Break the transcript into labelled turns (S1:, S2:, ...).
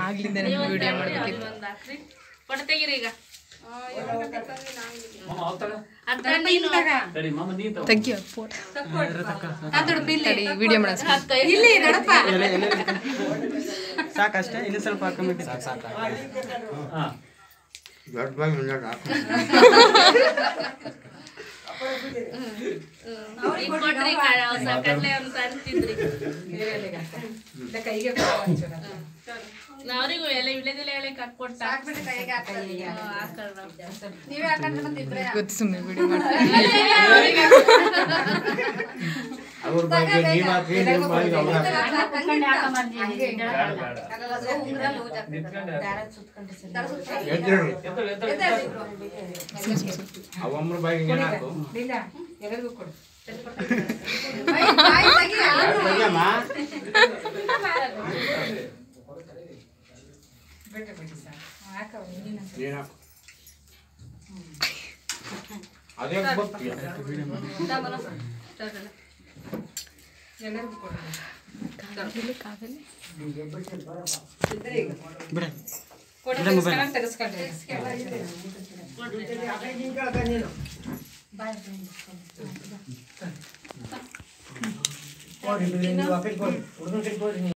S1: ಆಗ್ಲಿಂದ ವಿಡಿಯೋ ಮಾಡ್ಬೇಕಿತ್ತು
S2: ಒಂದ್ ಹಾಕ್ರಿ ಕೊಡ ತೆಗೀರಿ ಈಗ ಅರ್ಧ
S3: ತಡಿ ಮಾಮ ನೀ ತಗೋ.
S1: ತೆಗಿಯೋ ಫೋಟೋ ತಡಿ ವಿಡಿಯೋ ಮಾಡೋಣ
S2: ಇಲ್ಲಿ ನೋಡಪ್ಪ
S4: ಸಾಕಷ್ಟೇ ಇನ್ನು ಸ್ವಲ್ಪ ಹಾಕಬೇಕು
S3: ಹಾ
S5: ದೊಡ್ಡ ಬಾಯಿ ಮುಂದೆ
S2: ಈಗ ಕೊಡ್ರಿ ಕಡ್ಲೆ ಒಂದ್ ಅಂತಿದ್ರಿ ಅವ್ರಿಗೂ ಎಲೆ ಇಳೆದಿಲ್ಲ ಎಲೆ ಕೊಟ್ಟ ನೀವೇ ಹಾಕೊಂಡ್ರೆ ಮತ್ತೆ ಇಬ್ರೇ
S1: ಗೊತ್ತು ಸುಮ್ಮನೆ ವಿಡಿಯೋ ಮಾಡ್ತಾರೆ
S5: ಅವ್ರ ಬಗ್ಗೆ ನೀವ್ ಹಾಕಿ ನಿಮ್ ಬಾಯಿಗೆ ಅವ್ರ ಎದ್ದೇಳು ಅವಮ್ಮರ ಬಾಯಿಗೆ ನೀನ್ ಹಾಕು ತೆಗಿಯಮ್ಮ. ನೀನ್ ಹಾಕು. ಅದೇ ಗೊತ್ತಿಲ್ಲ